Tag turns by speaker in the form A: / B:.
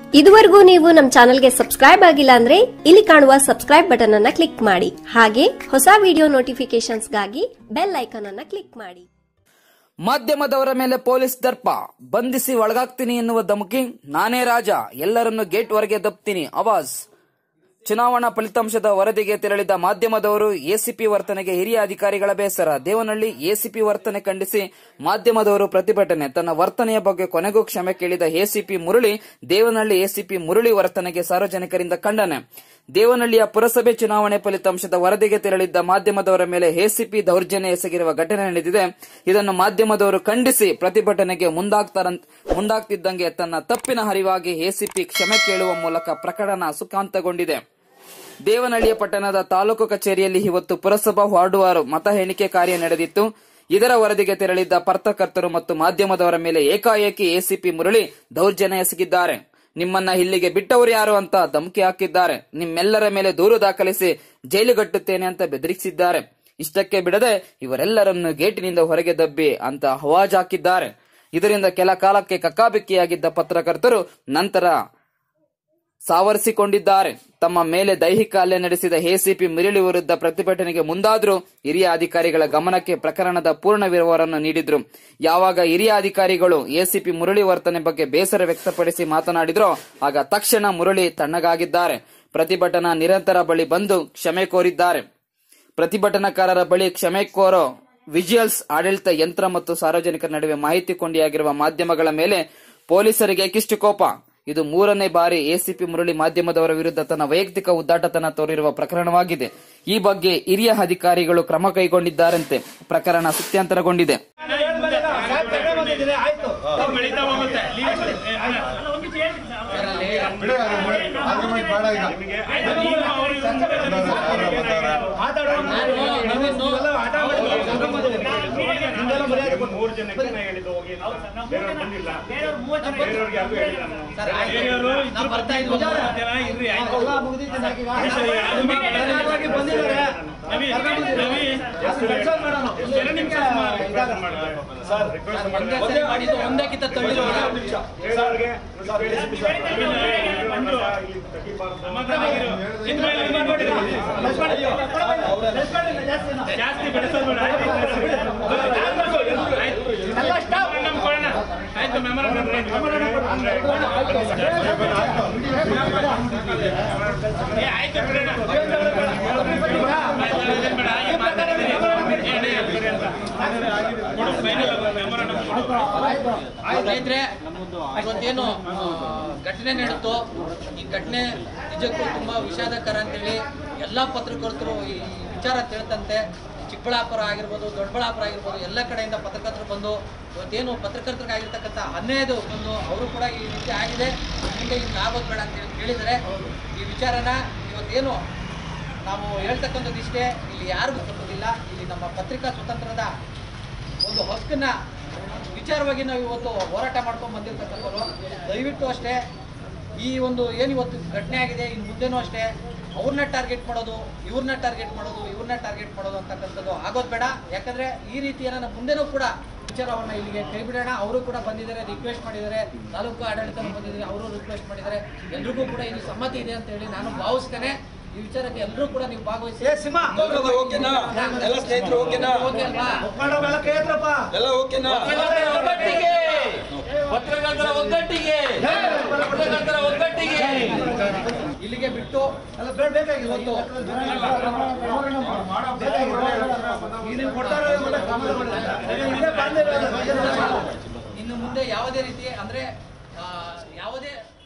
A: ಇದುವರೆಗೂ ನೀವು ನಮ್ಮ ಚಾನೆಲ್ಗೆ ಸಬ್ಸ್ಕ್ರೈಬ್ ಆಗಿಲ್ಲ ಅಂದ್ರೆ ಇಲ್ಲಿ ಕಾಣುವ ಸಬ್ಸ್ಕ್ರೈಬ್ ಬಟನ್ ಅನ್ನ ಕ್ಲಿಕ್ ಮಾಡಿ ಹಾಗೆ ಹೊಸ ವಿಡಿಯೋ ನೋಟಿಫಿಕೇಶನ್ಸ್ಗಾಗಿ ಬೆಲ್ ಐಕಾನ್ ಅನ್ನ ಕ್ಲಿಕ್ ಮಾಡಿ
B: ಮಾಧ್ಯಮದವರ ಮೇಲೆ ಪೊಲೀಸ್ ದರ್ಪ ಬಂಧಿಸಿ ಒಳಗಾಗ್ತೀನಿ ಎನ್ನುವ ಧಮಕಿ ನಾನೇ ರಾಜ ಎಲ್ಲರನ್ನು ಗೇಟ್ ವರೆಗೆ ದಪ್ತೀನಿ ಅವಾಜ್ ಚುನಾವಣಾ ಫಲಿತಾಂಶದ ವರದಿಗೆ ತೆರಳಿದ ಮಾಧ್ಯಮದವರು ಎಸಿಪಿ ವರ್ತನೆಗೆ ಹಿರಿಯ ಅಧಿಕಾರಿಗಳ ಬೇಸರ ದೇವನಹಳ್ಳಿ ಎಸಿಪಿ ವರ್ತನೆ ಖಂಡಿಸಿ ಮಾಧ್ಯಮದವರು ಪ್ರತಿಭಟನೆ ತನ್ನ ವರ್ತನೆಯ ಬಗ್ಗೆ ಕೊನೆಗೂ ಕ್ಷಮೆ ಕೇಳಿದ ಎಸಿಪಿ ಮುರಳಿ ದೇವನಹಳ್ಳಿ ಎಸಿಪಿ ಮುರಳಿ ವರ್ತನೆಗೆ ಸಾರ್ವಜನಿಕರಿಂದ ಖಂಡನೆ ದೇವನಹಳ್ಳಿಯ ಪುರಸಭೆ ಚುನಾವಣೆ ಫಲಿತಾಂಶದ ವರದಿಗೆ ತೆರಳಿದ್ದ ಮಾಧ್ಯಮದವರ ಮೇಲೆ ಎಸಿಪಿ ದೌರ್ಜನ್ಯ ಎಸಗಿರುವ ಘಟನೆ ನಡೆದಿದೆ ಇದನ್ನು ಮಾಧ್ಯಮದವರು ಖಂಡಿಸಿ ಪ್ರತಿಭಟನೆಗೆ ಮುಂದಾಗ್ತಾರಂತ ಮುಂದಾಗ್ತಿದ್ದಂಗೆ ತನ್ನ ತಪ್ಪಿನ ಹರಿವಾಗಿ ಎಸಿಪಿ ಕ್ಷಮೆ ಕೇಳುವ ಮೂಲಕ ಪ್ರಕರಣ ಸುಖಾಂತಗೊಂಡಿದೆ ದೇವನಹಳ್ಳಿಯ ಪಟ್ಟಣದ ತಾಲೂಕು ಕಚೇರಿಯಲ್ಲಿ ಇವತ್ತು ಪುರಸಭಾ ವಾರ್ಡುವಾರು ಮತ ಎಣಿಕೆ ಕಾರ್ಯ ನಡೆದಿತ್ತು ಇದರ ವರದಿಗೆ ತೆರಳಿದ್ದ ಪತ್ರಕರ್ತರು ಮತ್ತು ಮಾಧ್ಯಮದವರ ಮೇಲೆ ಏಕಾಏಕಿ ಎಸಿಪಿ ಮುರಳಿ ದೌರ್ಜನ್ಯ ಎಸಗಿದ್ದಾರೆ ನಿಮ್ಮನ್ನ ಇಲ್ಲಿಗೆ ಬಿಟ್ಟವರು ಯಾರು ಅಂತ ಧಮಕಿ ಹಾಕಿದ್ದಾರೆ ನಿಮ್ಮೆಲ್ಲರ ಮೇಲೆ ದೂರು ದಾಖಲಿಸಿ ಜೈಲುಗಟ್ಟುತ್ತೇನೆ ಅಂತ ಬೆದರಿಸಿದ್ದಾರೆ ಇಷ್ಟಕ್ಕೆ ಬಿಡದೆ ಇವರೆಲ್ಲರನ್ನು ಗೇಟಿನಿಂದ ಹೊರಗೆ ದಬ್ಬಿ ಅಂತ ಹವಾಜ್ ಹಾಕಿದ್ದಾರೆ ಇದರಿಂದ ಕೆಲ ಕಾಲಕ್ಕೆ ಕಕ್ಕಾಬಿಕ್ಕಿಯಾಗಿದ್ದ ಪತ್ರಕರ್ತರು ನಂತರ ಸಾವರಿಸಿಕೊಂಡಿದ್ದಾರೆ ತಮ್ಮ ಮೇಲೆ ದೈಹಿಕ ಹಲ್ಲೆ ನಡೆಸಿದ ಎಸಿಪಿ ಮುರಳಿ ವಿರುದ್ಧ ಪ್ರತಿಭಟನೆಗೆ ಮುಂದಾದರೂ ಹಿರಿಯ ಅಧಿಕಾರಿಗಳ ಗಮನಕ್ಕೆ ಪ್ರಕರಣದ ಪೂರ್ಣ ವಿವರವನ್ನು ನೀಡಿದ್ರು ಯಾವಾಗ ಹಿರಿಯ ಅಧಿಕಾರಿಗಳು ಎಸಿಪಿ ಮುರಳಿ ವರ್ತನೆ ಬಗ್ಗೆ ಬೇಸರ ವ್ಯಕ್ತಪಡಿಸಿ ಮಾತನಾಡಿದ್ರೋ ಆಗ ತಕ್ಷಣ ಮುರಳಿ ತಣ್ಣಗಾಗಿದ್ದಾರೆ ಪ್ರತಿಭಟನಾ ನಿರಂತರ ಬಳಿ ಬಂದು ಕ್ಷಮೆ ಕೋರಿದ್ದಾರೆ ಪ್ರತಿಭಟನಾಕಾರರ ಬಳಿ ಕ್ಷಮೆ ಕೋರೋ ವಿಜುವಲ್ಸ್ ಆಡಳಿತ ಯಂತ್ರ ಮತ್ತು ಸಾರ್ವಜನಿಕರ ನಡುವೆ ಮಾಹಿತಿ ಕೊಂಡಿಯಾಗಿರುವ ಮಾಧ್ಯಮಗಳ ಮೇಲೆ ಪೊಲೀಸರಿಗೆ ಕಿಷ್ಟು ಕೋಪ ಇದು ಮೂರನೇ ಬಾರಿ ಎಸಿಪಿ ಮುರಳಿ ಮಾಧ್ಯಮದವರ ವಿರುದ್ಧ ತನ್ನ ವೈಯಕ್ತಿಕ ಉದ್ದಾಟತನ ತೋರಿರುವ ಪ್ರಕರಣವಾಗಿದೆ ಈ ಬಗ್ಗೆ ಹಿರಿಯ ಅಧಿಕಾರಿಗಳು ಕ್ರಮ ಕೈಗೊಂಡಿದ್ದಾರಂತೆ ಪ್ರಕರಣ ಸುತ್ಯಂತರಗೊಂಡಿದೆ
C: ಬೆಳೀತಾ ಹೋಗುತ್ತೆ
D: ಬಿಡಿ ಆರ್ಗ್ಯುಮೆಂಟ್ ಬೇಡ ಈಗ
C: ನೀವು ಅವ್ರಿಗೆ ಮೂರು ಜನಕ್ಕೆ ನಾ ಹೇಳಿದ್ದು ಹೋಗಿ ಅಂತ. ಬೇರೆಯವ್ರು ಬಂದಿಲ್ಲ ಬೇರೆಯವ್ರಿಗೆ ಯಾರಿಗೂ ಹೇಳಿಲ್ಲ ನಾನು. ಬೇರೆಯವರು ಇಬ್ರು ಬರ್ತಿದ್ರು, ಮೂರು ಜನ ಇರ್ರಿ ಆಯ್ತು ನವಿ, ನವಿ, ಎರಡು ನಿಮಿಷ ಸುಮಾರು request ಮಾಡ್ಬೇಕು. ಸರ್, request ಮಾಡ್ಬೇಕು.
E: ಒಂದಕ್ಕಿಂತ
C: ಬೇರೆಯವ್ರಿಗೆ ಸಮಾಧಾನ ಆಗಿರು. ಇನ್ಮೇಲೆ ನೀವು ನೋಡಿರಿ. ಜಾಸ್ತಿ ಬೆಳೆಸೋದು ಬೇಡ. ಆಯ್ತು. memorandum ಕೊಡೋಣ. ಆಯ್ತು memorandum ಏ, ಆಯ್ತು ಬಿಡೋಣ. ಆಯ್ತು, ಅದೇನ್ ಬೇಡ. ಆಯ್ತು, ಮಾತಾಡ್ತೀನಿ. ಏನೇ ಹೇಳ್ತೀರಿ ಅಂತ. ಕೊಡು, final memorandum ಕೊಡು.
E: ಸ್ನೇಹಿತರೆ ಇವತ್ತೇನು ಆ, ಘಟನೆ ನಡೆಯಿತು ಈ ಘಟನೆ ನಿಜಕ್ಕೂ ತುಂಬಾ ವಿಷಾದಕರ ಅಂತೇಳಿ ಎಲ್ಲಾ ಪತ್ರಕರ್ತರು ಈ ವಿಚಾರ ತಿಳ್ತಂತೆ ಚಿಕ್ಕಬಳ್ಳಾಪುರ ಆಗಿರ್ಬೋದು ದೊಡ್ಡಬಳ್ಳಾಪುರ ಆಗಿರ್ಬೋದು ಎಲ್ಲ ಕಡೆಯಿಂದ ಪತ್ರಕರ್ತರು ಬಂದು ಇವತ್ತೇನು ಪತ್ರಕರ್ತರಿಗೆ ಆಗಿರ್ತಕ್ಕಂಥ ಹನ್ನೆರಡು ಬಂದು ಅವರು ಕೂಡ ಈ ರೀತಿ ಆಗಿದೆ ಮುಂದೆ ಹಿಂಗೆ ಆಗೋದು ಬೇಡ ಅಂತೇಳಿ ಹೇಳಿದರೆ ಈ ವಿಚಾರನ ಇವತ್ತೇನು ನಾವು ಹೇಳ್ತಕ್ಕಂಥದ್ದು ಇಷ್ಟೇ ಇಲ್ಲಿ ಯಾರಿಗೂ ತಪ್ಪುದಿಲ್ಲ ಇಲ್ಲಿ ನಮ್ಮ ಪತ್ರಿಕಾ ಸ್ವತಂತ್ರದ ಒಂದು ಹಕ್ಕನ್ನ ವಿಚಾರವಾಗಿ ನಾವು ಇವತ್ತು ಹೋರಾಟ ಮಾಡ್ಕೊಂಡು ಬಂದಿರ್ತಕ್ಕಂಥವ್ರು ದಯವಿಟ್ಟು ಅಷ್ಟೇ ಈ ಒಂದು ಏನು ಇವತ್ತು ಘಟನೆ ಆಗಿದೆ ಇನ್ನು ಮುಂದೆನೂ ಅಷ್ಟೇ ಅವ್ರನ್ನ ಟಾರ್ಗೆಟ್ ಮಾಡೋದು ಇವ್ರನ್ನ ಟಾರ್ಗೆಟ್ ಮಾಡೋದು ಇವ್ರನ್ನ ಟಾರ್ಗೆಟ್ ಮಾಡೋದು ಅಂತಕ್ಕಂಥದ್ದು ಆಗೋದು ಬೇಡ ಯಾಕಂದ್ರೆ ಈ ರೀತಿಯ ನಮ್ಮ ಮುಂದೆನೂ ಕೂಡ ವಿಚಾರವನ್ನ ಇಲ್ಲಿಗೆ ಕೈ ಬಿಡೋಣ ಅವರು ಕೂಡ ಬಂದಿದ್ದಾರೆ ರಿಕ್ವೆಸ್ಟ್ ಮಾಡಿದ್ದಾರೆ ತಾಲೂಕು ಆಡಳಿತ ಬಂದಿದ್ದಾರೆ ಅವರು ರಿಕ್ವೆಸ್ಟ್ ಮಾಡಿದ್ದಾರೆ ಎಲ್ರಿಗೂ ಕೂಡ ಇಲ್ಲಿ ಸಮ್ಮತಿ ಇದೆ ಅಂತ ಹೇಳಿ ನಾನು ಭಾವಿಸ್ತೇನೆ ಈ ವಿಚಾರಕ್ಕೆ ಎಲ್ಲರೂ ಕೂಡ ನೀವು ಭಾಗವಹಿಸಿ
F: ಓಕೆನಾ ಎಲ್ಲ ಸ್ನೇಹಿತರು ಓಕೆನಾ
E: ಓಕೆ ಅಲ್ವಾ
F: ಎಲ್ಲ ಓಕೆನಾ
E: ಒಗ್ಗಟ್ಟಿಗೆ ಪತ್ರಕರ್ತರ ಒಗ್ಗಟ್ಟಿಗೆ ಪತ್ರಕರ್ತರ ಒಗ್ಗಟ್ಟಿಗೆ ಇಲ್ಲಿಗೆ ಬಿಟ್ಟು ಇವತ್ತು ಇನ್ನು ಮುಂದೆ ಯಾವುದೇ ರೀತಿ ಅಂದ್ರೆ ಆ, ಯಾವುದೇ